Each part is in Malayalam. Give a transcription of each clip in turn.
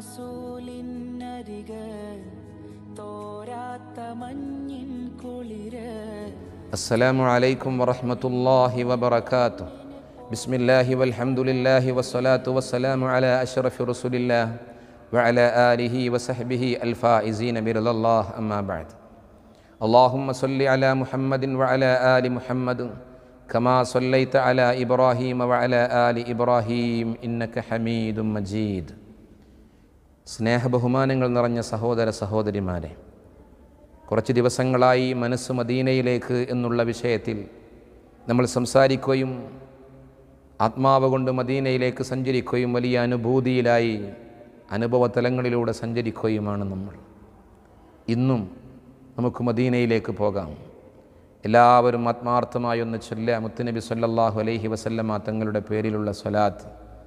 റസൂലിനരികെ തോരാത്ത മഞ്ഞിൻ കുളിര് السلام عليكم ورحمة الله وبركاته بسم الله والحمد لله والصلاة والسلام على أشرف رسول الله وعلى آله وصحبه الفائزين برضا الله أما بعد اللهم صل على محمد وعلى آل محمد كما صليت على إبراهيم وعلى آل إبراهيم إنك حميد مجيد സ്നേഹബഹുമാനങ്ങൾ നിറഞ്ഞ സഹോദര സഹോദരിമാരെ കുറച്ച് ദിവസങ്ങളായി മനസ്സ് മദീനയിലേക്ക് എന്നുള്ള വിഷയത്തിൽ നമ്മൾ സംസാരിക്കുകയും ആത്മാവ് കൊണ്ട് മദീനയിലേക്ക് സഞ്ചരിക്കുകയും വലിയ അനുഭൂതിയിലായി അനുഭവതലങ്ങളിലൂടെ സഞ്ചരിക്കുകയുമാണ് നമ്മൾ ഇന്നും നമുക്ക് മദീനയിലേക്ക് പോകാം എല്ലാവരും ആത്മാർത്ഥമായി ഒന്ന് ചൊല്ല മുത്തുനബി സല്ലല്ലാഹു അലൈഹി വസല്ലമ തങ്ങളുടെ പേരിലുള്ള സ്വലാത്ത്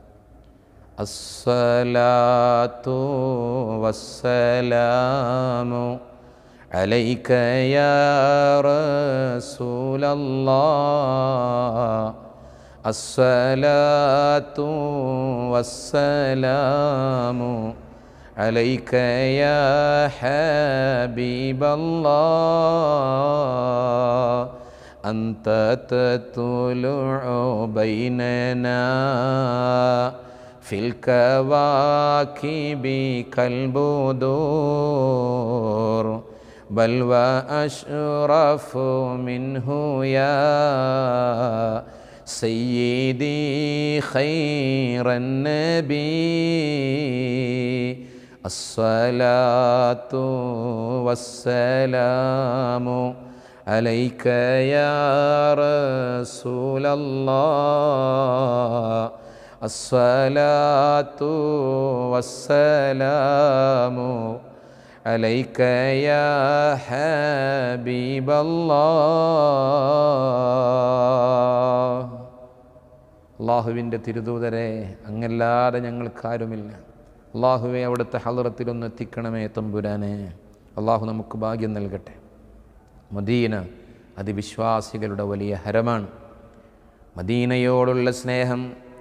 അസ്സലാത്തു വസ്സലാമു عليك يا رسول الله الصلاة والسلام عليك يا حبيب الله أنت تطلع بيننا في الكواكب كالبدور بل وأشرف منه يا سيدي خير النبي الصلاة والسلام عليك يا رسول الله الصلاة والسلام عليك يا حبيب الله അള്ളാഹുവിൻ്റെ തിരുദൂതരെ അങ്ങല്ലാതെ ഞങ്ങൾക്കാരുമില്ല അള്ളാഹുവെ അവിടുത്തെ ഹലറത്തിലൊന്ന് എത്തിക്കണമേ തമ്പുരാനെ അള്ളാഹു നമുക്ക് ഭാഗ്യം നൽകട്ടെ മദീന അതിവിശ്വാസികളുടെ വലിയ ഹരമാണ് മദീനയോടുള്ള സ്നേഹം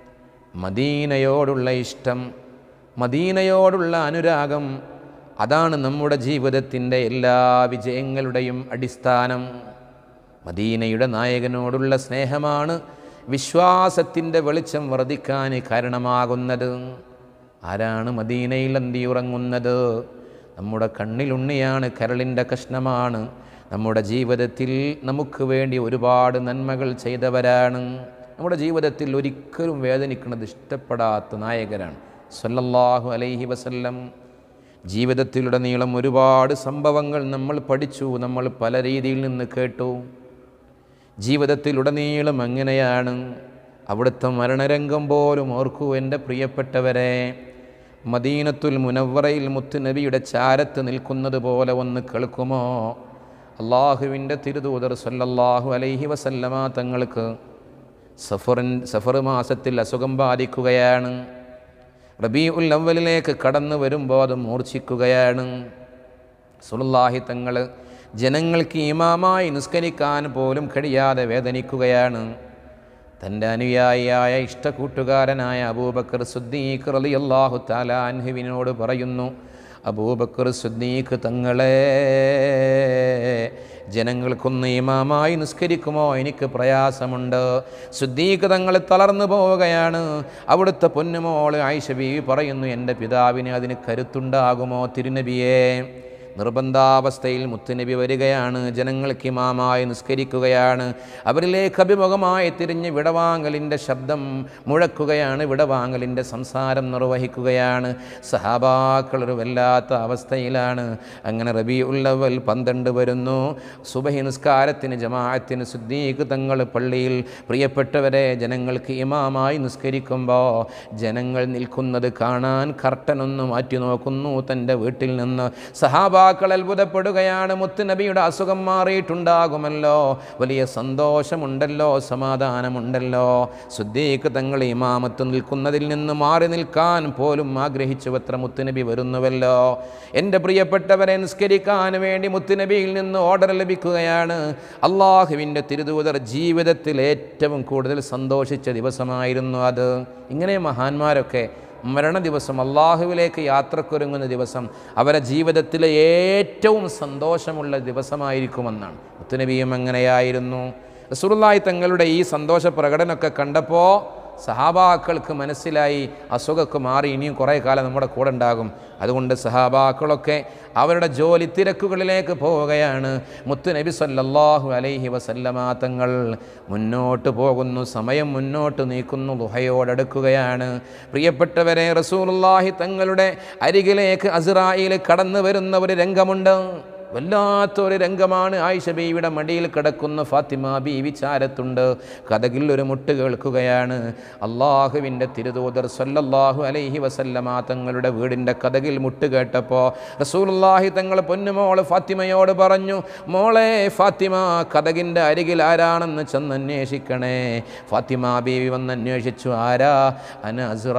മദീനയോടുള്ള ഇഷ്ടം മദീനയോടുള്ള അനുരാഗം അതാണ് നമ്മുടെ ജീവിതത്തിൻ്റെ എല്ലാ വിജയങ്ങളുടെയും അടിസ്ഥാനം മദീനയുടെ നായകനോടുള്ള സ്നേഹമാണ് വിശ്വാസത്തിൻ്റെ വെളിച്ചം വർദ്ധിക്കാൻ കാരണമാകുന്നത് ആരാണ് മദീനയിൽ അന്തിയുറങ്ങുന്നത് നമ്മുടെ കണ്ണിലുണ്ണിയാണ് കരളിൻ്റെ കഷ്ണമാണ് നമ്മുടെ ജീവിതത്തിൽ നമുക്ക് വേണ്ടി ഒരുപാട് നന്മകൾ ചെയ്തവരാണ് നമ്മുടെ ജീവിതത്തിൽ ഒരിക്കലും വേദനിക്കുന്നത് ഇഷ്ടപ്പെടാത്ത നായകരാണ് സല്ലല്ലാഹു അലൈഹി വസല്ലം ജീവിതത്തിലുടനീളം ഒരുപാട് സംഭവങ്ങൾ നമ്മൾ പഠിച്ചു നമ്മൾ പല രീതിയിൽ നിന്ന് കേട്ടു ജീവിതത്തിലുടനീളം എങ്ങനെയാണ് അവിടുത്തെ മരണരംഗം പോലും ഓർക്കൂ എൻ്റെ പ്രിയപ്പെട്ടവരെ മദീനത്തുൽ മുനവറയിൽ മുത്തുനബിയുടെ ചാരത്ത് നിൽക്കുന്നത് പോലെ ഒന്ന് കേൾക്കുമോ അള്ളാഹുവിൻ്റെ തിരുദൂതർ സല്ലല്ലാഹു അലൈഹി വസല്ലമ തങ്ങൾക്ക് സഫറിൻ സഫർ മാസത്തിൽ അസുഖം ബാധിക്കുകയാണ് റബീ ഉൽ അവലിലേക്ക് കടന്നു വരുമ്പോൾ അത് മൂർച്ഛിക്കുകയാണ് സുലുല്ലാഹി തങ്ങൾ ജനങ്ങൾക്ക് ഇമാമായി നിസ്കരിക്കാൻ പോലും കഴിയാതെ വേദനിക്കുകയാണ് തൻ്റെ അനുയായിയായ ഇഷ്ടക്കൂട്ടുകാരനായ അബൂബക്കർ സുദ്ദീഖ് റലി അള്ളാഹു താലാൻഹുവിനോട് പറയുന്നു അബൂബക്കർ സുദ്ദീഖ് തങ്ങളെ ജനങ്ങൾക്കൊന്ന് ഇമാമായി നിസ്കരിക്കുമോ എനിക്ക് പ്രയാസമുണ്ട് സുദ്ദീഖ് തങ്ങൾ തളർന്നു പോവുകയാണ് അവിടുത്തെ പൊന്നുമോള് ആയിഷ ബീവി പറയുന്നു എൻ്റെ പിതാവിന് അതിന് കരുത്തുണ്ടാകുമോ തിരുനബിയെ നിർബന്ധാവസ്ഥയിൽ മുത്തുനബി വരികയാണ് ജനങ്ങൾക്ക് ഇമാമായി നിസ്കരിക്കുകയാണ് അവരിലേക്ക് അഭിമുഖമായി തിരിഞ്ഞ് വിടവാങ്ങലിൻ്റെ ശബ്ദം മുഴക്കുകയാണ് വിടവാങ്ങലിൻ്റെ സംസാരം നിർവഹിക്കുകയാണ് സഹാബാക്കൾ ഒരു വല്ലാത്ത അവസ്ഥയിലാണ് അങ്ങനെ റബി ഉള്ളവൽ പന്ത്രണ്ട് വരുന്നു സുബഹി നിസ്കാരത്തിന് ജമാഅത്തിന് സുദ്ദീഖ് തങ്ങൾ പള്ളിയിൽ പ്രിയപ്പെട്ടവരെ ജനങ്ങൾക്ക് ഇമാമായി നിസ്കരിക്കുമ്പോൾ ജനങ്ങൾ നിൽക്കുന്നത് കാണാൻ കർട്ടനൊന്ന് മാറ്റി നോക്കുന്നു തൻ്റെ വീട്ടിൽ നിന്ന് സഹാബ സഹാബാക്കൾ അത്ഭുതപ്പെടുകയാണ് മുത്തുനബിയുടെ അസുഖം മാറിയിട്ടുണ്ടാകുമല്ലോ വലിയ സന്തോഷമുണ്ടല്ലോ സമാധാനമുണ്ടല്ലോ സുദ്ദീഖ് തങ്ങൾ ഇമാമത്ത് നിൽക്കുന്നതിൽ നിന്ന് മാറി നിൽക്കാൻ പോലും ആഗ്രഹിച്ചുവത്ര മുത്തുനബി വരുന്നുവല്ലോ എൻ്റെ പ്രിയപ്പെട്ടവരെ നിസ്കരിക്കാൻ വേണ്ടി മുത്തുനബിയിൽ നിന്ന് ഓർഡർ ലഭിക്കുകയാണ് അള്ളാഹുവിൻ്റെ തിരുദൂതർ ജീവിതത്തിൽ ഏറ്റവും കൂടുതൽ സന്തോഷിച്ച ദിവസമായിരുന്നു അത് ഇങ്ങനെ മഹാന്മാരൊക്കെ മരണ ദിവസം അള്ളാഹുവിലേക്ക് യാത്രക്കൊരുങ്ങുന്ന ദിവസം അവരെ ജീവിതത്തിലെ ഏറ്റവും സന്തോഷമുള്ള ദിവസമായിരിക്കുമെന്നാണ് മുത്തുനബിയും എങ്ങനെയായിരുന്നു റസൂലുള്ളാഹി തങ്ങളുടെ ഈ സന്തോഷ പ്രകടനമൊക്കെ കണ്ടപ്പോൾ സഹാബാക്കൾക്ക് മനസ്സിലായി അസുഖമൊക്കെ മാറി ഇനിയും കുറേ കാലം നമ്മുടെ കൂടെ ഉണ്ടാകും അതുകൊണ്ട് സഹാബാക്കളൊക്കെ അവരുടെ ജോലി തിരക്കുകളിലേക്ക് പോവുകയാണ് മുത്തു നബി സല്ലല്ലാഹു അലൈഹി വസല്ലമ തങ്ങൾ മുന്നോട്ട് പോകുന്നു സമയം മുന്നോട്ട് നീക്കുന്നു ലുഹയോടടുക്കുകയാണ് പ്രിയപ്പെട്ടവരെ റസൂലുള്ളാഹി തങ്ങളുടെ അരികിലേക്ക് അസ്രായിൽ കടന്നു വരുന്ന ഒരു രംഗമുണ്ട് വല്ലാത്തൊരു രംഗമാണ് ആയിഷ ബീവിയുടെ മടിയിൽ കിടക്കുന്ന ഫാത്തിമ ബീവി ചാരത്തുണ്ട് കഥകിൽ ഒരു മുട്ട് കേൾക്കുകയാണ് അള്ളാഹുവിൻ്റെ തിരുതൂതർ സല്ലല്ലാഹു അലൈഹി വസല്ലമ തങ്ങളുടെ വീടിൻ്റെ കഥകിൽ മുട്ട് കേട്ടപ്പോൾ റസൂലുള്ളാഹി തങ്ങൾ പൊന്നുമോള് ഫാത്തിമയോട് പറഞ്ഞു മോളെ ഫാത്തിമ കഥകിൻ്റെ അരികിൽ ആരാണെന്ന് ചെന്ന് അന്വേഷിക്കണേ ഫാത്തിമ ബീവി വന്ന് അന്വേഷിച്ചു ആരാ അന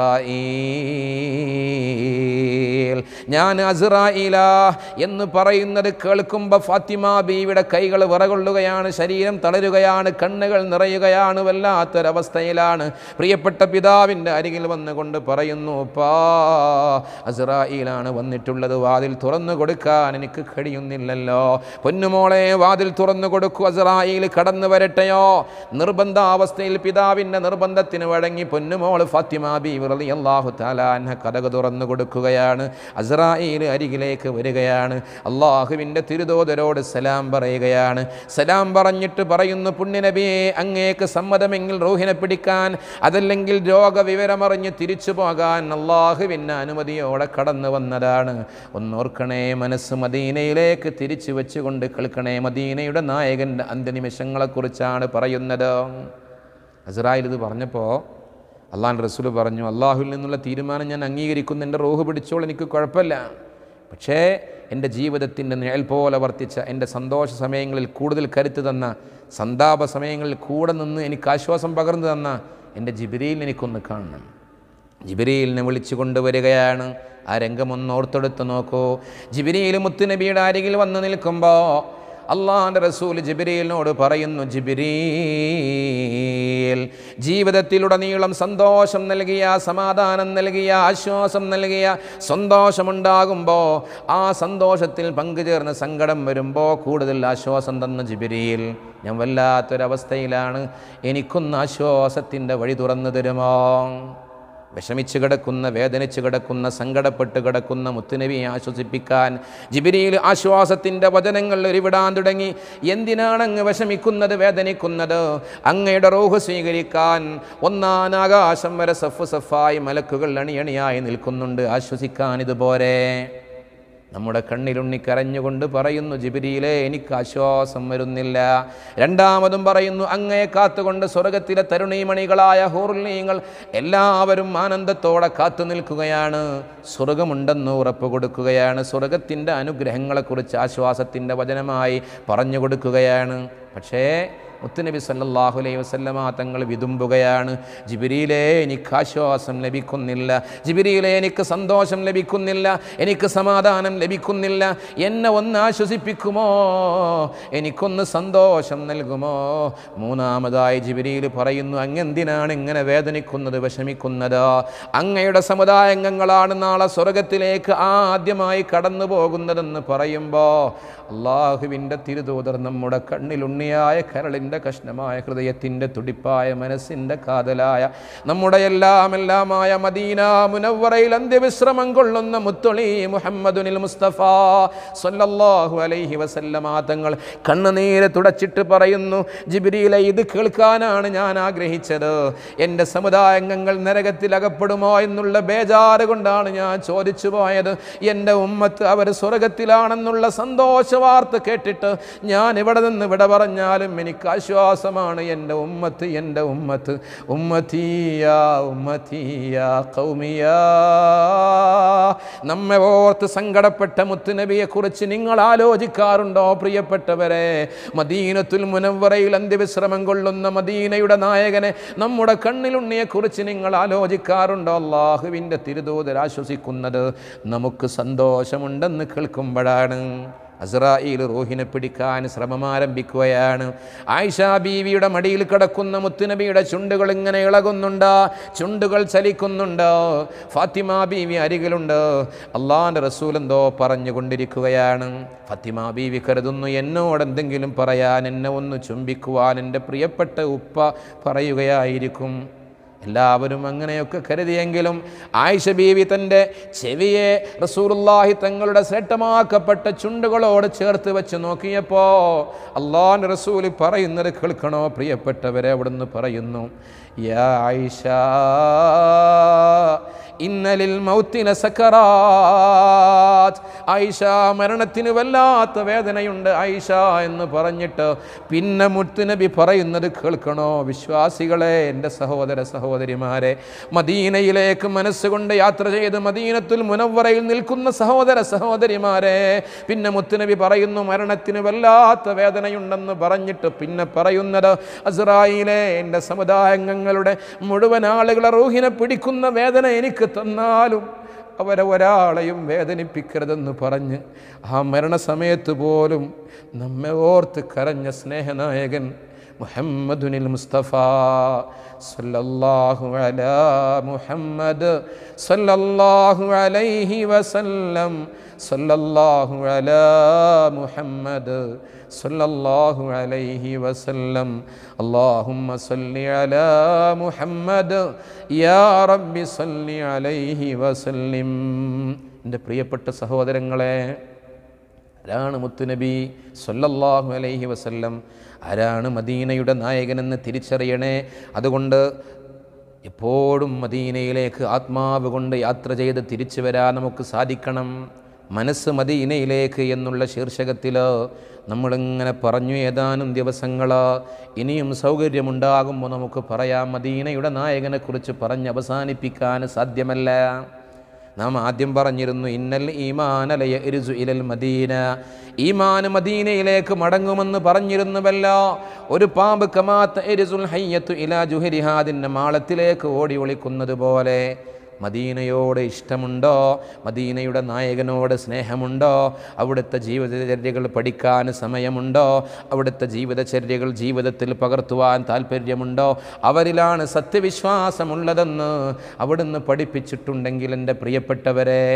അസ്രായീൽ ഞാൻ അസ്രായില എന്ന് പറയുന്നത് കേൾക്കുമ്പോൾ ഫാത്തിമ ബീവിയുടെ കൈകൾ വിറകൊള്ളുകയാണ് ശരീരം തളരുകയാണ് കണ്ണുകൾ നിറയുകയാണ് വല്ലാത്തൊരവസ്ഥയിലാണ് പ്രിയപ്പെട്ട പിതാവിൻ്റെ അരികിൽ വന്നുകൊണ്ട് പറയുന്നു പാ അസ്രായിലാണ് വന്നിട്ടുള്ളത് വാതിൽ തുറന്നു കൊടുക്കാൻ എനിക്ക് കഴിയുന്നില്ലല്ലോ പൊന്നുമോളെ വാതിൽ തുറന്നു കൊടുക്കൂ അസ്രായിൽ കടന്നു വരട്ടെയോ നിർബന്ധാവസ്ഥയിൽ പിതാവിൻ്റെ നിർബന്ധത്തിന് വഴങ്ങി പൊന്നുമോള് ഫാത്തിമ ബീവി റളിയല്ലാഹു തആല അൻഹ കഥക് തുറന്നു കൊടുക്കുകയാണ് അസ്രായിൽ അരികിലേക്ക് വരികയാണ് അള്ളാഹുവിൻ്റെ തിരുദോതരോട് സലാം പറയുകയാണ് സലാം പറഞ്ഞിട്ട് പറയുന്നു പുണ്യനബിയെ അങ്ങേക്ക് സമ്മതമെങ്കിൽ റൂഹിനെ പിടിക്കാൻ അതല്ലെങ്കിൽ രോഗവിവരമറിഞ്ഞ് തിരിച്ചു പോകാൻ അള്ളാഹുവിൻ്റെ അനുമതിയോടെ കടന്നു വന്നതാണ് ഒന്നോർക്കണേ മനസ്സ് മദീനയിലേക്ക് തിരിച്ചു വെച്ചുകൊണ്ട് കേൾക്കണേ മദീനയുടെ നായകൻ്റെ അന്ത്യനിമിഷങ്ങളെക്കുറിച്ചാണ് പറയുന്നത് അസ്രായിൽ ഇത് പറഞ്ഞപ്പോൾ അള്ളാൻ റസൂൽ പറഞ്ഞു അള്ളാഹുവിൽ നിന്നുള്ള തീരുമാനം ഞാൻ അംഗീകരിക്കുന്നു എൻ്റെ റൂഹ് പിടിച്ചോൾ എനിക്ക് കുഴപ്പമില്ല പക്ഷേ എൻ്റെ ജീവിതത്തിൻ്റെ നിഴൽ പോലെ വർത്തിച്ച എൻ്റെ സന്തോഷ സമയങ്ങളിൽ കൂടുതൽ കരുത്ത് തന്ന സന്താപ സമയങ്ങളിൽ കൂടെ നിന്ന് എനിക്ക് ആശ്വാസം പകർന്നു തന്ന എൻ്റെ ജിബിരിയിൽ എനിക്കൊന്ന് കാണണം ജിബിരിയിലിനെ വിളിച്ചു കൊണ്ടുവരികയാണ് ആ രംഗം ഒന്ന് ഓർത്തെടുത്ത് നോക്കൂ ജിബിരിയിൽ മുത്തുനബിയുടെ അരികിൽ വന്ന് നിൽക്കുമ്പോൾ അള്ളാഹാൻ്റെ റസൂൽ ജിബിരിയിലിനോട് പറയുന്നു ജിബിരീൽ ജീവിതത്തിലുടനീളം സന്തോഷം നൽകിയ സമാധാനം നൽകിയ ആശ്വാസം നൽകിയ സന്തോഷമുണ്ടാകുമ്പോൾ ആ സന്തോഷത്തിൽ പങ്കുചേർന്ന് സങ്കടം വരുമ്പോൾ കൂടുതൽ ആശ്വാസം തന്ന ജിബിരിയിൽ ഞാൻ വല്ലാത്തൊരവസ്ഥയിലാണ് എനിക്കൊന്ന് ആശ്വാസത്തിൻ്റെ വഴി തുറന്നു തരുമോ വിഷമിച്ച് കിടക്കുന്ന വേദനിച്ച് കിടക്കുന്ന സങ്കടപ്പെട്ട് കിടക്കുന്ന മുത്തുനബിയെ ആശ്വസിപ്പിക്കാൻ ജിബിരിയിൽ ആശ്വാസത്തിൻ്റെ വചനങ്ങൾ ഒരുവിടാൻ തുടങ്ങി എന്തിനാണ് അങ്ങ് വിഷമിക്കുന്നത് വേദനിക്കുന്നത് അങ്ങയുടെ റോഹ് സ്വീകരിക്കാൻ ഒന്നാം ആകാശം വരെ സഫ് സഫായി മലക്കുകൾ അണിയണിയായി നിൽക്കുന്നുണ്ട് ആശ്വസിക്കാൻ ഇതുപോലെ നമ്മുടെ കണ്ണിലുണ്ണി കരഞ്ഞുകൊണ്ട് പറയുന്നു ജിബിരിയിലെ എനിക്ക് ആശ്വാസം വരുന്നില്ല രണ്ടാമതും പറയുന്നു അങ്ങയെ കാത്തുകൊണ്ട് സ്വർഗത്തിലെ തരുണീമണികളായ ഹൂർലീങ്ങൾ എല്ലാവരും ആനന്ദത്തോടെ കാത്തു നിൽക്കുകയാണ് സ്വർഗമുണ്ടെന്ന് ഉറപ്പ് കൊടുക്കുകയാണ് സ്വർഗത്തിൻ്റെ അനുഗ്രഹങ്ങളെക്കുറിച്ച് ആശ്വാസത്തിൻ്റെ വചനമായി പറഞ്ഞു കൊടുക്കുകയാണ് പക്ഷേ മുത്തുനബി സല്ലല്ലാഹു അലൈഹി വസല്ലമ തങ്ങൾ വിതുമ്പുകയാണ് ജിബിരിയിലെ എനിക്ക് ആശ്വാസം ലഭിക്കുന്നില്ല ജിബിരിയിലെ എനിക്ക് സന്തോഷം ലഭിക്കുന്നില്ല എനിക്ക് സമാധാനം ലഭിക്കുന്നില്ല എന്നെ ഒന്ന് ആശ്വസിപ്പിക്കുമോ എനിക്കൊന്ന് സന്തോഷം നൽകുമോ മൂന്നാമതായി ജിബിരിയിൽ പറയുന്നു അങ്ങെന്തിനാണ് ഇങ്ങനെ വേദനിക്കുന്നത് വിഷമിക്കുന്നത് അങ്ങയുടെ സമുദായാംഗങ്ങളാണ് നാളെ സ്വർഗത്തിലേക്ക് ആദ്യമായി കടന്നു പോകുന്നതെന്ന് പറയുമ്പോൾ അള്ളാഹുവിൻ്റെ തിരുതൂതർ നമ്മുടെ കണ്ണിലുണ്ണിയായ കരളിൻ്റെ കഷ്ണമായ ഹൃദയത്തിൻ്റെ തുടിപ്പായ മനസ്സിൻ്റെ കാതലായ നമ്മുടെ എല്ലാം എല്ലാമായ മദീന മുനവറയിൽ അന്ത്യവിശ്രമം കൊള്ളുന്ന മുത്തൊളി മുഹമ്മദുനിൽ മുസ്തഫ സല്ലല്ലാഹു അലൈഹി വസല്ലമ തങ്ങൾ കണ്ണുനീര് തുടച്ചിട്ട് പറയുന്നു ജിബിരിയിലെ ഇത് കേൾക്കാനാണ് ഞാൻ ആഗ്രഹിച്ചത് എൻ്റെ സമുദായാംഗങ്ങൾ നരകത്തിൽ അകപ്പെടുമോ എന്നുള്ള ബേജാറ് കൊണ്ടാണ് ഞാൻ ചോദിച്ചു പോയത് എൻ്റെ ഉമ്മത്ത് അവർ സ്വർഗത്തിലാണെന്നുള്ള സന്തോഷ വാർത്ത കേട്ടിട്ട് ഞാൻ ഇവിടെ നിന്ന് ഇവിടെ പറഞ്ഞാലും എനിക്ക് ആശ്വാസമാണ് എൻ്റെ ഉമ്മത്ത് എൻ്റെ ഉമ്മത്ത് ഉമ്മത്തീയ ഉമ്മത്തീയ കൗമിയ നമ്മെ ഓർത്ത് സങ്കടപ്പെട്ട മുത്തുനബിയെ കുറിച്ച് നിങ്ങൾ ആലോചിക്കാറുണ്ടോ പ്രിയപ്പെട്ടവരെ മദീനത്തുൽ മുനവറയിൽ അന്ത്യവിശ്രമം കൊള്ളുന്ന മദീനയുടെ നായകനെ നമ്മുടെ കണ്ണിലുണ്ണിയെ കുറിച്ച് നിങ്ങൾ ആലോചിക്കാറുണ്ടോ അള്ളാഹുവിൻ്റെ തിരുതൂതർ ആശ്വസിക്കുന്നത് നമുക്ക് സന്തോഷമുണ്ടെന്ന് കേൾക്കുമ്പോഴാണ് അസ്രായിൽ റൂഹിനെ പിടിക്കാൻ ശ്രമം ആരംഭിക്കുകയാണ് ആയിഷ ബീവിയുടെ മടിയിൽ കിടക്കുന്ന മുത്തുനബിയുടെ ചുണ്ടുകൾ ഇങ്ങനെ ഇളകുന്നുണ്ട് ചുണ്ടുകൾ ചലിക്കുന്നുണ്ട് ഫാത്തിമ ബീവി അരികിലുണ്ട് അള്ളാന്റെ റസൂൽ എന്തോ പറഞ്ഞുകൊണ്ടിരിക്കുകയാണ് ഫാത്തിമ ബീവി കരുതുന്നു എന്നോട് എന്തെങ്കിലും പറയാൻ എന്നെ ഒന്ന് ചുംബിക്കുവാൻ എൻ്റെ പ്രിയപ്പെട്ട ഉപ്പ പറയുകയായിരിക്കും എല്ലാവരും അങ്ങനെയൊക്കെ കരുതിയെങ്കിലും ആയിഷ ബീവി തൻ്റെ ചെവിയെ റസൂലുള്ളാഹി തങ്ങളുടെ ശ്രേഷ്ഠമാക്കപ്പെട്ട ചുണ്ടുകളോട് ചേർത്ത് വെച്ച് നോക്കിയപ്പോൾ അള്ളാഹ് റസൂൽ പറയുന്നത് കേൾക്കണോ പ്രിയപ്പെട്ടവരെ അവിടുന്ന് പറയുന്നു യാ ആയിഷ ഇന്നലിൽ മൗത്തിന സക്കറാത്ത് ആയിഷ മരണത്തിന് വല്ലാത്ത വേദനയുണ്ട് ആയിഷ എന്ന് പറഞ്ഞിട്ട് പിന്നെ മുത്തുനബി പറയുന്നത് കേൾക്കണോ വിശ്വാസികളെ എൻ്റെ സഹോദര സഹോദരിമാരെ മദീനയിലേക്ക് മനസ്സുകൊണ്ട് യാത്ര ചെയ്ത് മദീനത്തുൽ മുനവറയിൽ നിൽക്കുന്ന സഹോദര സഹോദരിമാരെ പിന്നെ മുത്തുനബി പറയുന്നു മരണത്തിന് വല്ലാത്ത വേദനയുണ്ടെന്ന് പറഞ്ഞിട്ട് പിന്നെ പറയുന്നത് അസ്രായിലെ എൻ്റെ സമുദായാംഗങ്ങളുടെ മുഴുവൻ ആളുകളെ റൂഹിനെ പിടിക്കുന്ന വേദന എനിക്ക് തന്നാലും അവരെ ഒരാളെയും വേദനിപ്പിക്കരുതെന്ന് പറഞ്ഞ് ആ മരണസമയത്ത് പോലും നമ്മെ ഓർത്ത് കരഞ്ഞ സ്നേഹനായകൻ മുഹമ്മദുനിൽ മുസ്തഫ സല്ലല്ലാഹു അലാ മുഹമ്മദ് സല്ലല്ലാഹു അലൈഹി വസല്ലം സല്ലല്ലാഹു അലാ മുഹമ്മദ് സല്ലല്ലാഹു അലൈഹി വസല്ലം اللهم صل على محمد يا رب صل عليه وسلم എൻ്റെ പ്രിയപ്പെട്ട സഹോദരങ്ങളെ ആരാണ് മുത്തുനബി സല്ലല്ലാഹു അലൈഹി വസല്ലം ആരാണ് മദീനയുടെ നായകനെന്ന് തിരിച്ചറിയണേ അതുകൊണ്ട് എപ്പോഴും മദീനയിലേക്ക് ആത്മാവ് കൊണ്ട് യാത്ര ചെയ്ത് തിരിച്ചു വരാൻ നമുക്ക് സാധിക്കണം മനസ്സ് മദീനയിലേക്ക് എന്നുള്ള ശീർഷകത്തിൽ നമ്മളിങ്ങനെ പറഞ്ഞു ഏതാനും ദിവസങ്ങൾ ഇനിയും സൗകര്യമുണ്ടാകുമ്പോൾ നമുക്ക് പറയാം മദീനയുടെ നായകനെക്കുറിച്ച് പറഞ്ഞ് അവസാനിപ്പിക്കാൻ സാധ്യമല്ല നാം ആദ്യം പറഞ്ഞിരുന്നു ഇന്നൽ ഈമാനലയ ഇരുസു ഇലൽ മദീന ഈമാൻ മദീനയിലേക്ക് മടങ്ങുമെന്ന് പറഞ്ഞിരുന്നുവല്ലോ ഒരു പാമ്പ് കമാത്ത എരിസുൽ ഹയ്യത്തു ഇലാ ജുഹരിഹാദിൻ്റെ മാളത്തിലേക്ക് ഓടി ഒളിക്കുന്നത് പോലെ മദീനയോട് ഇഷ്ടമുണ്ടോ മദീനയുടെ നായകനോട് സ്നേഹമുണ്ടോ അവിടുത്തെ ജീവിതചര്യകൾ പഠിക്കാൻ സമയമുണ്ടോ അവിടുത്തെ ജീവിതചര്യകൾ ജീവിതത്തിൽ പകർത്തുവാൻ താല്പര്യമുണ്ടോ അവരിലാണ് സത്യവിശ്വാസമുള്ളതെന്ന് അവിടുന്ന് പഠിപ്പിച്ചിട്ടുണ്ടെങ്കിൽ എൻ്റെ പ്രിയപ്പെട്ടവരെ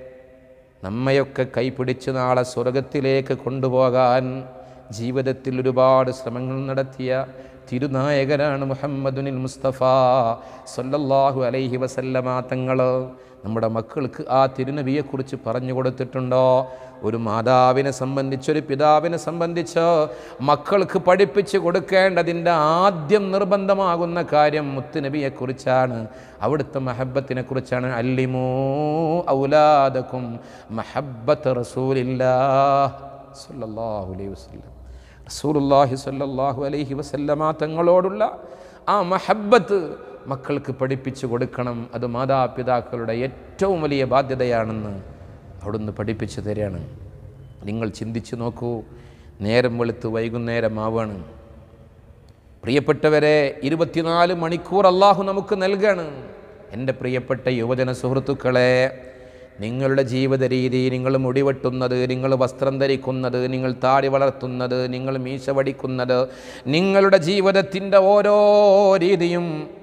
നമ്മയൊക്കെ കൈപിടിച്ച് നാളെ സ്വർഗത്തിലേക്ക് കൊണ്ടുപോകാൻ ജീവിതത്തിൽ ഒരുപാട് ശ്രമങ്ങൾ നടത്തിയ തിരുനായകനാണ് മുഹമ്മദുനിൽ മുസ്തഫ സല്ലല്ലാഹു അലൈഹി വസല്ലമ തങ്ങൾ നമ്മുടെ മക്കൾക്ക് ആ തിരുനബിയെക്കുറിച്ച് പറഞ്ഞു കൊടുത്തിട്ടുണ്ടോ ഒരു മാതാവിനെ സംബന്ധിച്ച് ഒരു പിതാവിനെ സംബന്ധിച്ച് മക്കൾക്ക് പഠിപ്പിച്ച് കൊടുക്കേണ്ടതിൻ്റെ ആദ്യം നിർബന്ധമാകുന്ന കാര്യം മുത്തുനബിയെക്കുറിച്ചാണ് അവിടുത്തെ മഹബത്തിനെ കുറിച്ചാണ് അല്ലിമോ ഔലാദക്കും മഹബത്ത് റസൂലില്ലാ സല്ലല്ലാഹു അലൈഹി വസല്ലം റസൂലുള്ളാഹി സ്വല്ലല്ലാഹു അലൈഹി വസല്ലമ തങ്ങളോടുള്ള ആ മഹബത്ത് മക്കൾക്ക് പഠിപ്പിച്ചു കൊടുക്കണം അത് മാതാപിതാക്കളുടെ ഏറ്റവും വലിയ ബാധ്യതയാണെന്ന് അവിടുന്ന് പഠിപ്പിച്ചു തരികയാണ് നിങ്ങൾ ചിന്തിച്ചു നോക്കൂ നേരം വെളുത്ത് വൈകുന്നേരമാവാണ് പ്രിയപ്പെട്ടവരെ ഇരുപത്തിനാല് മണിക്കൂർ അള്ളാഹു നമുക്ക് നൽകാണ് എൻ്റെ പ്രിയപ്പെട്ട യുവജന സുഹൃത്തുക്കളെ നിങ്ങളുടെ ജീവിത രീതി നിങ്ങൾ മുടിവെട്ടുന്നത് നിങ്ങൾ വസ്ത്രം ധരിക്കുന്നത് നിങ്ങൾ താടി വളർത്തുന്നത് നിങ്ങൾ മീശ വടിക്കുന്നത് നിങ്ങളുടെ ജീവിതത്തിൻ്റെ ഓരോ രീതിയും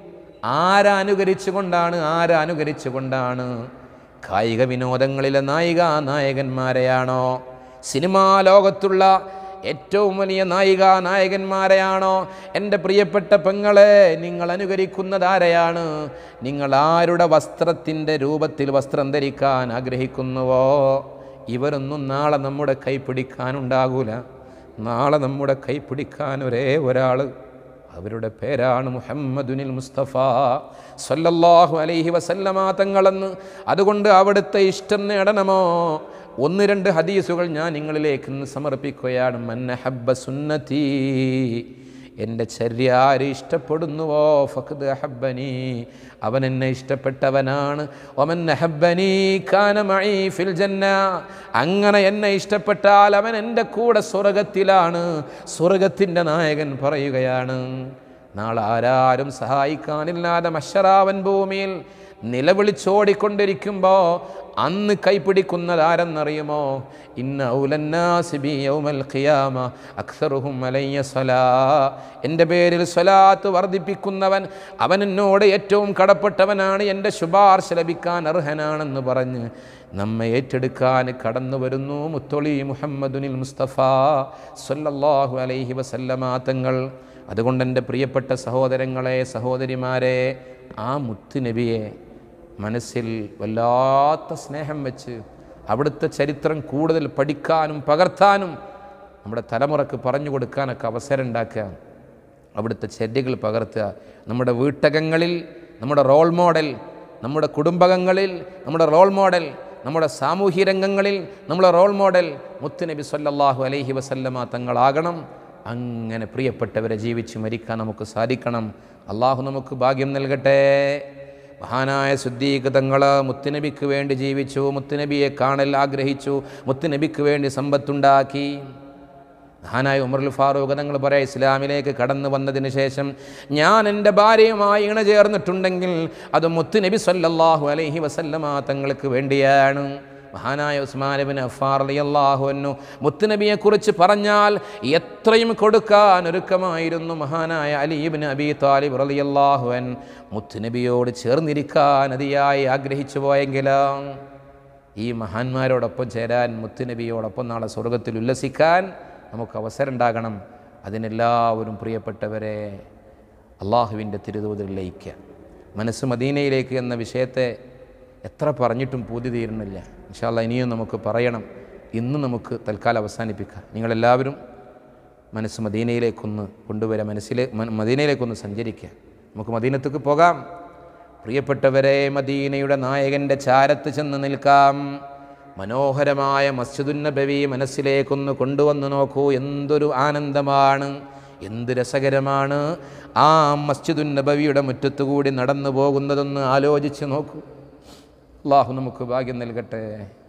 ആരനുകരിച്ചു കൊണ്ടാണ് ആരനുകരിച്ചു കൊണ്ടാണ് കായിക വിനോദങ്ങളിലെ നായിക നായകന്മാരെയാണോ സിനിമാ ലോകത്തുള്ള ഏറ്റവും വലിയ നായിക നായകന്മാരെയാണോ എൻ്റെ പ്രിയപ്പെട്ട പെങ്ങളെ നിങ്ങൾ അനുകരിക്കുന്നത് ആരെയാണ് നിങ്ങൾ ആരുടെ വസ്ത്രത്തിൻ്റെ രൂപത്തിൽ വസ്ത്രം ധരിക്കാൻ ആഗ്രഹിക്കുന്നുവോ ഇവരൊന്നും നാളെ നമ്മുടെ കൈ പിടിക്കാനുണ്ടാകൂല നാളെ നമ്മുടെ കൈ പിടിക്കാൻ ഒരേ ഒരാൾ അവരുടെ പേരാണ് മുഹമ്മദുനിൽ മുസ്തഫ സല്ലല്ലാഹു അലൈഹി വസല്ലമ തങ്ങളെന്ന് അതുകൊണ്ട് അവിടുത്തെ ഇഷ്ടം നേടണമോ ഒന്ന് രണ്ട് ഹദീസുകൾ ഞാൻ നിങ്ങളിലേക്ക് ഇന്ന് സമർപ്പിക്കുകയാണ് മന്നഹബ്ബ സുന്നത്തി എൻ്റെ ചര്യ ആര് ഇഷ്ടപ്പെടുന്നുവോ ഫഖദ് അഹബ്ബനി അവൻ എന്നെ ഇഷ്ടപ്പെട്ടവനാണ് ഒമൻ അഹബ്ബനി കാന മഈ ഫിൽ ജന്ന അങ്ങനെ എന്നെ ഇഷ്ടപ്പെട്ടാൽ അവൻ എൻ്റെ കൂടെ സ്വർഗത്തിലാണ് സ്വർഗത്തിൻ്റെ നായകൻ പറയുകയാണ് നാളെ ആരാരും സഹായിക്കാനില്ലാതെ മഷറാവൻ ഭൂമിയിൽ നിലവിളിച്ചോടിക്കൊണ്ടിരിക്കുമ്പോൾ അന്ന് കൈപ്പിടിക്കുന്നത് ആരെന്നറിയുമോ ഇന്ന ഔലന്നാസി ബി യൗമൽ ഖിയാമ അക്സറുഹും അലയ്യ സ്വലാ എൻ്റെ പേരിൽ സ്വലാത്ത് വർദ്ധിപ്പിക്കുന്നവൻ അവൻ എന്നോട് ഏറ്റവും കടപ്പെട്ടവനാണ് എൻ്റെ ശുപാർശ ലഭിക്കാൻ അർഹനാണെന്ന് പറഞ്ഞ് നമ്മെ ഏറ്റെടുക്കാൻ കടന്നു വരുന്നു മുത്തൊളി മുഹമ്മദുനിൽ മുസ്തഫ സല്ലല്ലാഹു അലൈഹി വസല്ലമ തങ്ങൾ അതുകൊണ്ട് എൻ്റെ പ്രിയപ്പെട്ട സഹോദരങ്ങളെ സഹോദരിമാരെ ആ മുത്തുനബിയെ മനസ്സിൽ വല്ലാത്ത സ്നേഹം വെച്ച് അവിടുത്തെ ചരിത്രം കൂടുതൽ പഠിക്കാനും പകർത്താനും നമ്മുടെ തലമുറക്ക് പറഞ്ഞു കൊടുക്കാനൊക്കെ അവസരം ഉണ്ടാക്കുക അവിടുത്തെ ചര്യകൾ പകർത്തുക നമ്മുടെ വീട്ടകങ്ങളിൽ നമ്മുടെ റോൾ മോഡൽ നമ്മുടെ കുടുംബകങ്ങളിൽ നമ്മുടെ റോൾ മോഡൽ നമ്മുടെ സാമൂഹ്യ രംഗങ്ങളിൽ നമ്മുടെ റോൾ മോഡൽ മുത്തുനബി സല്ലല്ലാഹു അലൈഹി വസല്ലമ തങ്ങളാകണം അങ്ങനെ പ്രിയപ്പെട്ടവരെ ജീവിച്ച് മരിക്കാൻ നമുക്ക് സാധിക്കണം അള്ളാഹു നമുക്ക് ഭാഗ്യം നൽകട്ടെ മഹാനായ സുദ്ദീഖ് തങ്ങൾ മുത്തുനബിക്ക് വേണ്ടി ജീവിച്ചു മുത്തുനബിയെ കാണൽ ആഗ്രഹിച്ചു മുത്തുനബിക്ക് വേണ്ടി സമ്പത്തുണ്ടാക്കി മഹാനായ ഉമറുൽ ഫാറൂഖ് തങ്ങൾ പറയാം ഇസ്ലാമിലേക്ക് കടന്നു വന്നതിന് ശേഷം ഞാൻ എൻ്റെ ഭാര്യയുമായി ഇണ ചേർന്നിട്ടുണ്ടെങ്കിൽ അത് മുത്തുനബി സല്ലല്ലാഹു അലൈഹി വസല്ലമ തങ്ങൾക്ക് വേണ്ടിയാണ് മഹാനായ ഉസ്മാനബിൻ അഫാർ അലിയല്ലാഹുവിനു മുത്തുനബിയെക്കുറിച്ച് പറഞ്ഞാൽ എത്രയും കൊടുക്കാൻ ഒരുക്കമായിരുന്നു മഹാനായ അലീബിൻ അബി താലിബ് റലിയല്ലാഹുവൻ മുത്തുനബിയോട് ചേർന്നിരിക്കാൻ അതിയായി ആഗ്രഹിച്ചു പോയെങ്കിലും ഈ മഹാന്മാരോടൊപ്പം ചേരാൻ മുത്തുനബിയോടൊപ്പം നാളെ സ്വർഗത്തിൽ ഉല്ലസിക്കാൻ നമുക്ക് അവസരം ഉണ്ടാകണം അതിനെല്ലാവരും പ്രിയപ്പെട്ടവരെ അള്ളാഹുവിൻ്റെ തിരുതൂതിൽ ലയിക്കുക മനസ്സ് മദീനയിലേക്ക് എന്ന വിഷയത്തെ എത്ര പറഞ്ഞിട്ടും പൂതി തീരുന്നില്ല ഇൻഷാല്ല ഇനിയും നമുക്ക് പറയണം ഇന്ന് നമുക്ക് തൽക്കാലം അവസാനിപ്പിക്കാം നിങ്ങളെല്ലാവരും മനസ്സ് മദീനയിലേക്കൊന്ന് കൊണ്ടുവരാം മനസ്സിലെ മ- മദീനയിലേക്കൊന്ന് സഞ്ചരിക്കുക നമുക്ക് മദീനത്തേക്ക് പോകാം പ്രിയപ്പെട്ടവരെ മദീനയുടെ നായകൻ്റെ ചാരത്ത് ചെന്ന് നിൽക്കാം മനോഹരമായ മസ്ജിദുൻ നബവി മനസ്സിലേക്കൊന്ന് കൊണ്ടുവന്ന് നോക്കൂ എന്തൊരു ആനന്ദമാണ് എന്ത് രസകരമാണ് ആ മസ്ജിദുൻ നബവിയുടെ മുറ്റത്തുകൂടി നടന്നു പോകുന്നതൊന്ന് ആലോചിച്ച് നോക്കൂ അള്ളാഹു നമുക്ക് ഭാഗ്യം നൽകട്ടെ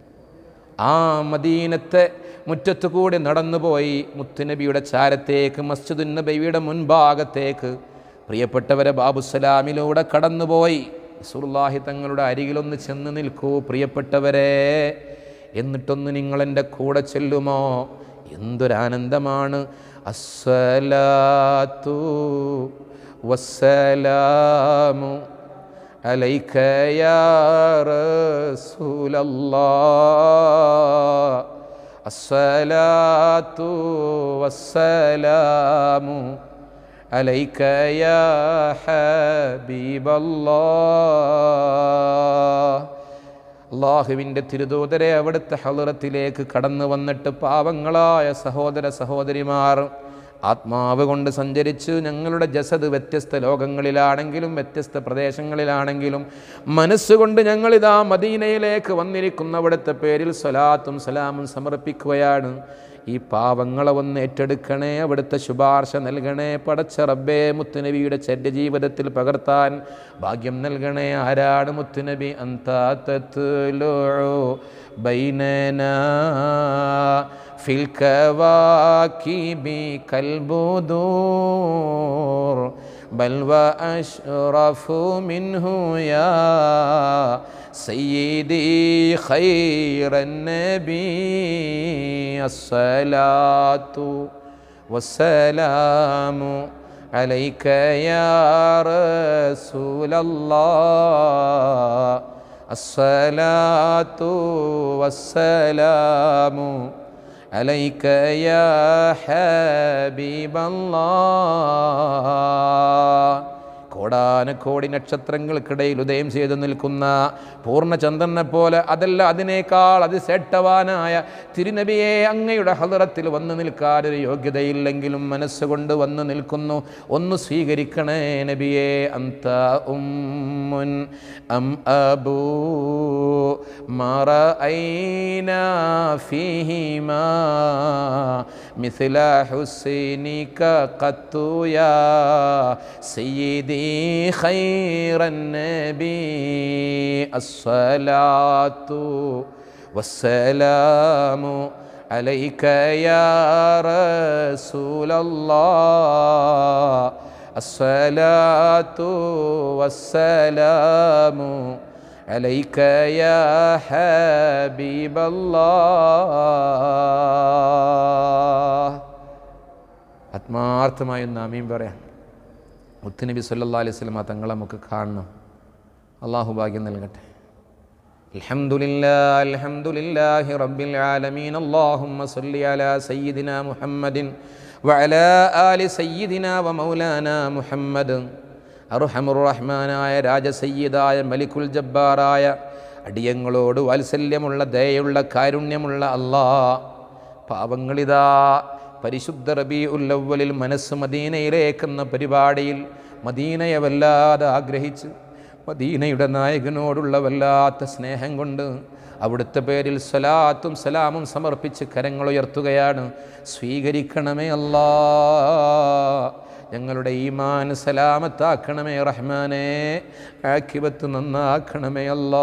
ആ മദീനത്തെ മുറ്റത്തു കൂടി നടന്നുപോയി മുത്തുനബിയുടെ ചാരത്തേക്ക് മസ്ജിദുൻ നബിയുടെ മുൻഭാഗത്തേക്ക് പ്രിയപ്പെട്ടവരെ ബാബുസലാമിലൂടെ കടന്നുപോയി സുർലാഹി തങ്ങളുടെ അരികിലൊന്ന് ചെന്ന് നിൽക്കൂ പ്രിയപ്പെട്ടവരെ എന്നിട്ടൊന്ന് നിങ്ങൾ എൻ്റെ കൂടെ ചെല്ലുമോ എന്തൊരാനന്ദമാണ് അസ്സലാത്തു വസ്സലാമു عليك يا رسول الله الصلاة والسلام عليك يا حبيب الله അള്ളാഹുവിൻ്റെ തിരുദൂതരെ അവിടുത്തെ ഹളുറത്തിലേക്ക് കടന്നു വന്നിട്ട് പാവങ്ങളായ സഹോദര സഹോദരിമാർ ആത്മാവ് കൊണ്ട് സഞ്ചരിച്ച് ഞങ്ങളുടെ ജസദ് വ്യത്യസ്ത ലോകങ്ങളിലാണെങ്കിലും വ്യത്യസ്ത പ്രദേശങ്ങളിലാണെങ്കിലും മനസ്സുകൊണ്ട് ഞങ്ങളിതാ മദീനയിലേക്ക് വന്നിരിക്കുന്ന അവിടുത്തെ പേരിൽ സ്വലാത്തും സലാമും സമർപ്പിക്കുകയാണ് ഈ പാവങ്ങളെ ഒന്ന് ഏറ്റെടുക്കണേ അവിടുത്തെ ശുപാർശ നൽകണേ പടച്ച റബ്ബേ മുത്തുനബിയുടെ ചര്യ ജീവിതത്തിൽ പകർത്താൻ ഭാഗ്യം നൽകണേ ആരാണ് മുത്തുനബി അന്താത്തോ ബൈനനാ في الكواكب كالبدور بل وأشرف منه يا سيدي خير النبي الصلاة والسلام عليك يا رسول الله الصلاة والسلام عليك يا حبيب الله കോടാനക്കോടി നക്ഷത്രങ്ങൾക്കിടയിൽ ഉദയം ചെയ്തു നിൽക്കുന്ന പൂർണ്ണചന്ദ്രനെ പോലെ അതല്ല അതിനേക്കാൾ അതിശ്രേഷ്ഠവാനായ തിരുനബിയെ അങ്ങയുടെ ഹലറത്തിൽ വന്നു നിൽക്കാൻ ഒരു യോഗ്യതയില്ലെങ്കിലും മനസ്സുകൊണ്ട് വന്നു നിൽക്കുന്നു ഒന്ന് സ്വീകരിക്കണേ നബിയെ അന്ത ഉമ്മുൻ അം അബൂ മറ ഐന ഫീഹിമാ مثل حسينك قط يا سيدي خير النبي الصلاة والسلام عليك يا رسول الله الصلاة والسلام عليك يا حبيب الله ആത്മാർത്ഥമായി ഒന്ന് ആമീൻ പറയാം മുത്തുനബി സല്ലാ അലൈഹി സ്വലമ തങ്ങളെ നമുക്ക് കാണണം അള്ളാഹു ഭാഗ്യം നൽകട്ടെ الحمد لله الحمد لله رب العالمين اللهم صل على سيدنا محمد وعلى آل سيدنا ومولانا محمد അറുഹമുറഹ്മാനായ രാജസയ്യിദായ മലിക്കുൽ ജബ്ബാറായ അടിയങ്ങളോട് വാത്സല്യമുള്ള ദയുള്ള കാരുണ്യമുള്ള അല്ലാ പാവങ്ങളിതാ പരിശുദ്ധ റബി ഉല്ലവലിൽ മനസ്സ് മദീനയിലേക്കെന്ന പരിപാടിയിൽ മദീനയെ വല്ലാതെ ആഗ്രഹിച്ച് മദീനയുടെ നായകനോടുള്ള വല്ലാത്ത സ്നേഹം കൊണ്ട് അവിടുത്തെ പേരിൽ സലാത്തും സലാമും സമർപ്പിച്ച് കരങ്ങളുയർത്തുകയാണ് സ്വീകരിക്കണമേ അല്ലാ ഞങ്ങളുടെ ഈമാൻ സലാമത്താക്കണമേ റഹ്മാനേ ആക്കിബത്ത് നന്നാക്കണമേ അല്ലാ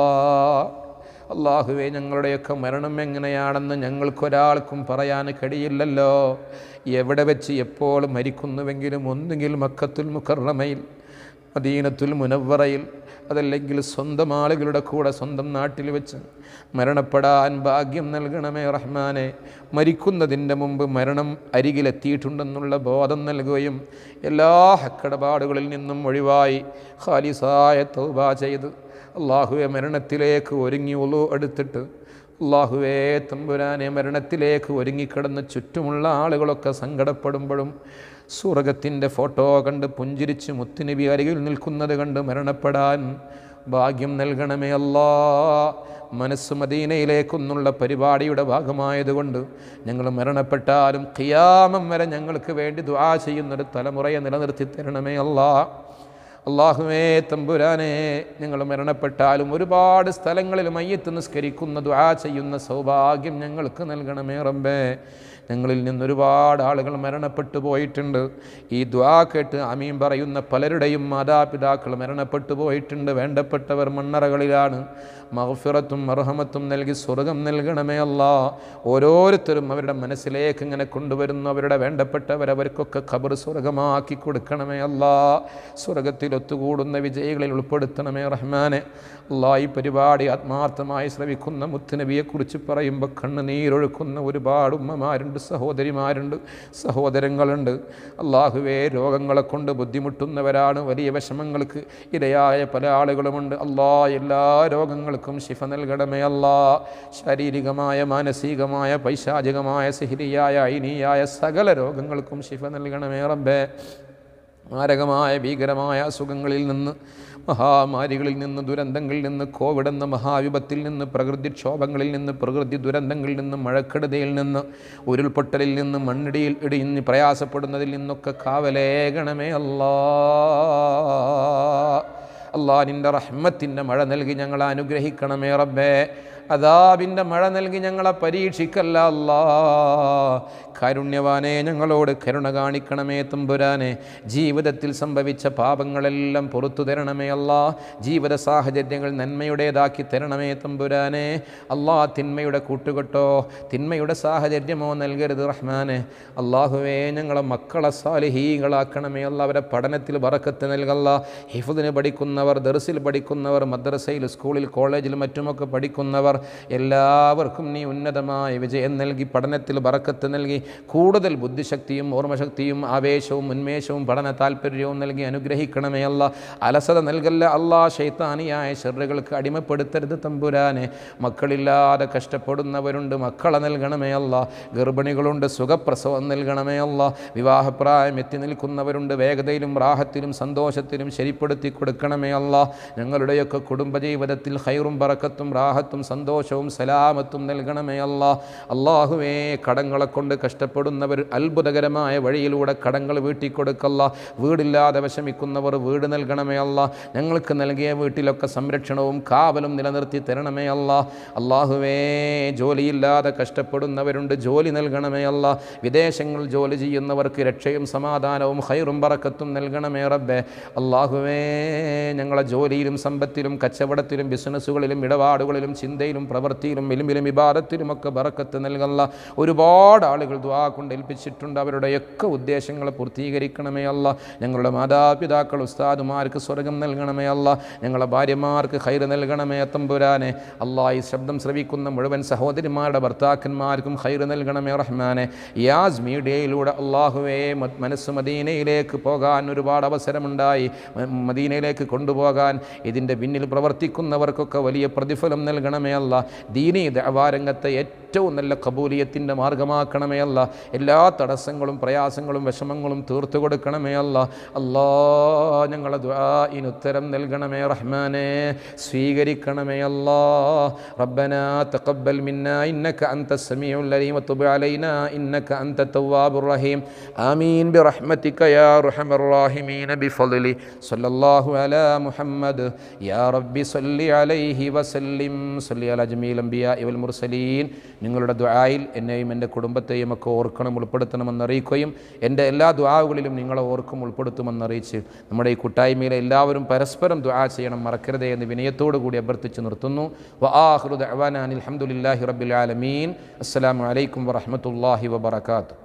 അള്ളാഹുവെ ഞങ്ങളുടെയൊക്കെ മരണം എങ്ങനെയാണെന്ന് ഞങ്ങൾക്കൊരാൾക്കും പറയാൻ കഴിയില്ലല്ലോ എവിടെ വെച്ച് എപ്പോൾ മരിക്കുന്നുവെങ്കിലും ഒന്നുകിൽ മക്കത്തുൽ മുക്കറമയിൽ മദീനത്തുൽ മുനവറയിൽ അതല്ലെങ്കിൽ സ്വന്തം ആളുകളുടെ കൂടെ സ്വന്തം നാട്ടിൽ വെച്ച് മരണപ്പെടാൻ ഭാഗ്യം നൽകണമേ റഹ്മാനെ മരിക്കുന്നതിൻ്റെ മുമ്പ് മരണം അരികിലെത്തിയിട്ടുണ്ടെന്നുള്ള ബോധം നൽകുകയും എല്ലാ ഹക്കടപാടുകളിൽ നിന്നും ഒഴിവായി ഖാലിസായ തൗബ ചെയ്ത് അള്ളാഹുവെ മരണത്തിലേക്ക് ഒരുങ്ങി ഒളു എടുത്തിട്ട് അള്ളാഹുവേ തമ്പുരാനെ മരണത്തിലേക്ക് ഒരുങ്ങിക്കിടന്ന് ചുറ്റുമുള്ള ആളുകളൊക്കെ സങ്കടപ്പെടുമ്പോഴും സ്വർഗത്തിൻ്റെ ഫോട്ടോ കണ്ട് പുഞ്ചിരിച്ച് മുത്തുനബി അരികിൽ നിൽക്കുന്നത് കണ്ട് മരണപ്പെടാൻ ഭാഗ്യം നൽകണമേ അല്ലാ മനസ്സ് മദീനയിലേക്കൊന്നുള്ള പരിപാടിയുടെ ഭാഗമായതുകൊണ്ട് ഞങ്ങൾ മരണപ്പെട്ടാലും ഖിയാമം വരെ ഞങ്ങൾക്ക് വേണ്ടി ദ്വാ ചെയ്യുന്നൊരു തലമുറയെ നിലനിർത്തി തരണമേ അല്ലാ അള്ളാഹുവേ തമ്പുരാനെ ഞങ്ങൾ മരണപ്പെട്ടാലും ഒരുപാട് സ്ഥലങ്ങളിൽ മയ്യത്ത് നിസ്കരിക്കുന്ന ദ്വാ ചെയ്യുന്ന സൗഭാഗ്യം ഞങ്ങൾക്ക് നൽകണമേ റബ്ബേ ഞങ്ങളിൽ നിന്നൊരുപാട് ആളുകൾ മരണപ്പെട്ടു പോയിട്ടുണ്ട് ഈ ദ്വാ കേട്ട് അമീൻ പറയുന്ന പലരുടെയും മാതാപിതാക്കൾ മരണപ്പെട്ടു പോയിട്ടുണ്ട് വേണ്ടപ്പെട്ടവർ മണ്ണറകളിലാണ് മഹഫിറത്തും മർഹമത്തും നൽകി സ്വർഗം നൽകണമേ അല്ല ഓരോരുത്തരും അവരുടെ മനസ്സിലേക്ക് ഇങ്ങനെ കൊണ്ടുവരുന്നു അവരുടെ വേണ്ടപ്പെട്ടവർ അവർക്കൊക്കെ ഖബർ സ്വർഗമാക്കി കൊടുക്കണമേ അല്ല സ്വർഗത്തിൽ ഒത്തുകൂടുന്ന വിജയികളിൽ ഉൾപ്പെടുത്തണമേ റഹ്മാനെ അല്ലാ ഈ പരിപാടി ആത്മാർത്ഥമായി ശ്രവിക്കുന്ന മുത്തുനബിയെക്കുറിച്ച് പറയുമ്പോൾ കണ്ണുനീരൊഴുക്കുന്ന ഒരുപാട് ഉമ്മമാരുണ്ട് സഹോദരിമാരുണ്ട് സഹോദരങ്ങളുണ്ട് അള്ളാഹുവേ രോഗങ്ങളെ കൊണ്ട് ബുദ്ധിമുട്ടുന്നവരാണ് വലിയ വിഷമങ്ങൾക്ക് ഇരയായ പല ആളുകളുമുണ്ട് അല്ലാ എല്ലാ രോഗങ്ങൾക്കും ശിഫ നൽകണമേ അല്ലാ ശാരീരികമായ മാനസികമായ പൈശാചികമായ സിഹിരിയായ ഐനിയായ സകല രോഗങ്ങൾക്കും ശിഫ നൽകണമേ റബ്ബേ മാരകമായ ഭീകരമായ അസുഖങ്ങളിൽ നിന്ന് മഹാമാരികളിൽ നിന്ന് ദുരന്തങ്ങളിൽ നിന്ന് കോവിഡ് എന്ന മഹാവിപത്തിൽ നിന്ന് പ്രകൃതിക്ഷോഭങ്ങളിൽ നിന്ന് പ്രകൃതി ദുരന്തങ്ങളിൽ നിന്ന് മഴക്കെടുതിയിൽ നിന്ന് ഉരുൾപൊട്ടലിൽ നിന്ന് മണ്ണിടിയിൽ ഇടിഞ്ഞ് പ്രയാസപ്പെടുന്നതിൽ നിന്നൊക്കെ കാവലേകണമേ അല്ലാ അള്ളാ നിൻ്റെ റഹ്മത്തിൻ്റെ മഴ നൽകി ഞങ്ങളെ അനുഗ്രഹിക്കണമേ റബ്ബേ അതാബിൻ്റെ മഴ നൽകി ഞങ്ങളെ പരീക്ഷിക്കല്ല അല്ലാ കാരുണ്യവാനെ ഞങ്ങളോട് കരുണ കാണിക്കണമേ തമ്പുരാനെ ജീവിതത്തിൽ സംഭവിച്ച പാപങ്ങളെല്ലാം പുറത്തു തരണമേ അല്ലാ ജീവിത സാഹചര്യങ്ങൾ നന്മയുടേതാക്കി തരണമേ തമ്പുരാനെ അല്ലാ തിന്മയുടെ കൂട്ടുകെട്ടോ തിന്മയുടെ സാഹചര്യമോ നൽകരുത് റഹ്മാനെ അള്ളാഹുവേ ഞങ്ങളെ മക്കളെ സാലിഹീകളാക്കണമേ അല്ല അവരെ പഠനത്തിൽ ബറക്കത്ത് നൽകല്ല ഹിഫുദിന് പഠിക്കുന്നവർ ദർസിൽ പഠിക്കുന്നവർ മദ്രസയിൽ സ്കൂളിൽ കോളേജിൽ മറ്റുമൊക്കെ പഠിക്കുന്നവർ എല്ലാവർക്കും നീ ഉന്നതമായ വിജയം നൽകി പഠനത്തിൽ ബറക്കത്ത് നൽകി കൂടുതൽ ബുദ്ധിശക്തിയും ഓർമ്മശക്തിയും ആവേശവും ഉന്മേഷവും പഠന താല്പര്യവും നൽകി അനുഗ്രഹിക്കണമേ അല്ല അലസത നൽകല്ല അല്ലാ ശൈത്താനിയായ ഷെറുകൾക്ക് അടിമപ്പെടുത്തരുത് തമ്പുരാനെ മക്കളില്ലാതെ കഷ്ടപ്പെടുന്നവരുണ്ട് മക്കളെ നൽകണമേ അല്ല ഗർഭിണികളുണ്ട് സുഖപ്രസവം നൽകണമേ അല്ല വിവാഹപ്രായം എത്തി നിൽക്കുന്നവരുണ്ട് വേഗതയിലും റാഹത്തിലും സന്തോഷത്തിലും ശരിപ്പെടുത്തി കൊടുക്കണമേ അല്ല ഞങ്ങളുടെയൊക്കെ കുടുംബജീവിതത്തിൽ ഹൈറും പറക്കത്തും റാഹത്തും സന്തോഷവും സലാമത്തും നൽകണമേ അല്ല അള്ളാഹുവേ കടങ്ങളെ കൊണ്ട് കഷ്ടപ്പെടുന്നവർ അത്ഭുതകരമായ വഴിയിലൂടെ കടങ്ങൾ വീട്ടിക്കൊടുക്കല്ല വീടില്ലാതെ വിഷമിക്കുന്നവർ വീട് നൽകണമേ അല്ല ഞങ്ങൾക്ക് നൽകിയ വീട്ടിലൊക്കെ സംരക്ഷണവും കാവലും നിലനിർത്തി തരണമേ അല്ല അള്ളാഹുവേ ജോലിയില്ലാതെ കഷ്ടപ്പെടുന്നവരുണ്ട് ജോലി നൽകണമേ അല്ല വിദേശങ്ങളിൽ ജോലി ചെയ്യുന്നവർക്ക് രക്ഷയും സമാധാനവും ഹൈറും പറക്കത്തും നൽകണമേ റബ്ബേ അള്ളാഹുവേ ഞങ്ങളെ ജോലിയിലും സമ്പത്തിലും കച്ചവടത്തിലും ബിസിനസ്സുകളിലും ഇടപാടുകളിലും ചിന്തയിലും ചിന്തയിലും പ്രവൃത്തിയിലും എലുമ്പിലും വിവാദത്തിലും ഒക്കെ ബറക്കത്ത് നൽകല്ല ഒരുപാട് ആളുകൾ ദ്വാ കൊണ്ട് ഏൽപ്പിച്ചിട്ടുണ്ട് അവരുടെയൊക്കെ ഉദ്ദേശങ്ങളെ പൂർത്തീകരിക്കണമേ അല്ല ഞങ്ങളുടെ മാതാപിതാക്കൾ ഉസ്താദുമാർക്ക് സ്വർഗം നൽകണമേ അല്ല ഞങ്ങളുടെ ഭാര്യമാർക്ക് ഹൈറ് നൽകണമേ തമ്പുരാനെ അല്ലാ ഈ ശബ്ദം ശ്രവിക്കുന്ന മുഴുവൻ സഹോദരിമാരുടെ ഭർത്താക്കന്മാർക്കും ഹൈറ് നൽകണമേ റഹ്മാനെ യാസ് മീഡിയയിലൂടെ അള്ളാഹുവേ മ- മനസ്സ് മദീനയിലേക്ക് പോകാൻ ഒരുപാട് അവസരമുണ്ടായി മ- മദീനയിലേക്ക് കൊണ്ടുപോകാൻ ഇതിൻ്റെ പിന്നിൽ പ്രവർത്തിക്കുന്നവർക്കൊക്കെ വലിയ പ്രതിഫലം നൽകണമേ അല്ല ദീനീ ദവാരംഗത്തെ ഏറ്റവും നല്ല കബൂലിയത്തിൻ്റെ മാർഗമാക്കണമേ അല്ല എല്ലാ തടസ്സങ്ങളും പ്രയാസങ്ങളും വിഷമങ്ങളും തീർത്തു കൊടുക്കണമേ അല്ല അല്ലാ ഞങ്ങളെ ദ്വാഇന് ഉത്തരം നൽകണമേ റഹ്മാനെ സ്വീകരിക്കണമേ അല്ലാ ربنا تقبل منا إنك أنت السميع العليم وتب علينا إنك أنت التواب الرحيم آمين برحمتك يا أرحم الراحمين بفضلي صلى الله على محمد يا رب صل عليه وسلم صل على جميع الأنبياء والمرسلين നിങ്ങളുടെ ദുആയിൽ എന്നെയും എൻ്റെ കുടുംബത്തെയും ഒക്കെ ഓർക്കണം ഉൾപ്പെടുത്തണമെന്ന് അറിയിക്കുകയും എൻ്റെ എല്ലാ ദുആകളിലും നിങ്ങളെ ഓർക്കും ഉൾപ്പെടുത്തുമെന്ന് അറിയിച്ച് നമ്മുടെ ഈ കൂട്ടായ്മയിലെ എല്ലാവരും പരസ്പരം ദുആ ചെയ്യണം മറക്കരുതേ എന്ന് വിനയത്തോടു കൂടി അഭ്യർത്ഥിച്ച് നിർത്തുന്നു വആഖിറു ദഅവാന അനിൽ ഹംദുലില്ലാഹി റബ്ബിൽ ആലമീൻ അസ്സലാമു അലൈക്കും വറഹ്മത്തുള്ളാഹി വബറകാതുഹു